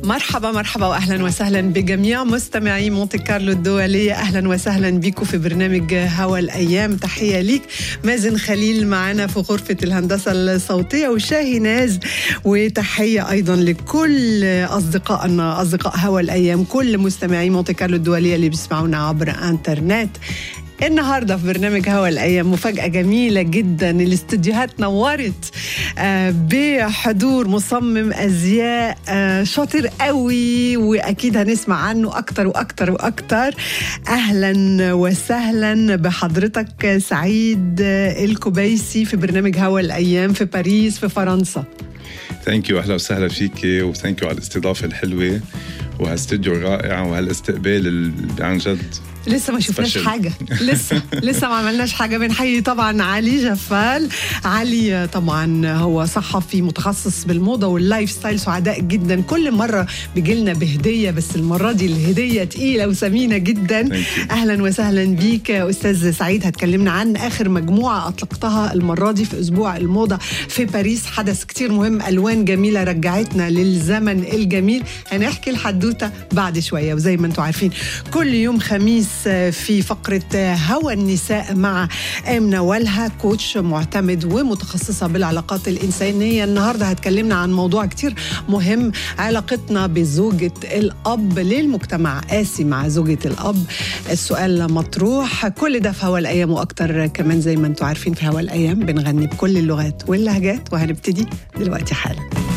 مرحبا مرحبا واهلا وسهلا بجميع مستمعي مونتي كارلو الدوليه اهلا وسهلا بكم في برنامج هوا الايام تحيه ليك مازن خليل معنا في غرفه الهندسه الصوتيه وشاهي ناز وتحيه ايضا لكل اصدقائنا اصدقاء هوا الايام كل مستمعي مونتي كارلو الدوليه اللي بيسمعونا عبر انترنت النهارده في برنامج هوا الايام مفاجاه جميله جدا الاستديوهات نورت آه، بحضور مصمم ازياء آه، شاطر قوي واكيد هنسمع عنه اكتر واكتر واكتر اهلا وسهلا بحضرتك سعيد الكبيسي في برنامج هوا الايام في باريس في فرنسا ثانك يو اهلا وسهلا فيكي وثانك يو على الاستضافه الحلوه وهالاستديو الرائع وهالاستقبال اللي عن جد لسه ما شفناش حاجة لسه لسه ما عملناش حاجة بنحيي طبعا علي جفال علي طبعا هو صحفي متخصص بالموضة واللايف ستايل سعداء جدا كل مرة بيجي لنا بهدية بس المرة دي الهدية تقيلة وثمينة جدا أهلا وسهلا بيك أستاذ سعيد هتكلمنا عن آخر مجموعة أطلقتها المرة دي في أسبوع الموضة في باريس حدث كتير مهم ألوان جميلة رجعتنا للزمن الجميل هنحكي الحدوتة بعد شوية وزي ما انتم عارفين كل يوم خميس في فقرة هوى النساء مع آمنة والها كوتش معتمد ومتخصصة بالعلاقات الإنسانية النهاردة هتكلمنا عن موضوع كتير مهم علاقتنا بزوجة الأب للمجتمع قاسي مع زوجة الأب السؤال مطروح كل ده في هوا الأيام وأكتر كمان زي ما انتم عارفين في هوا الأيام بنغني بكل اللغات واللهجات وهنبتدي دلوقتي حالا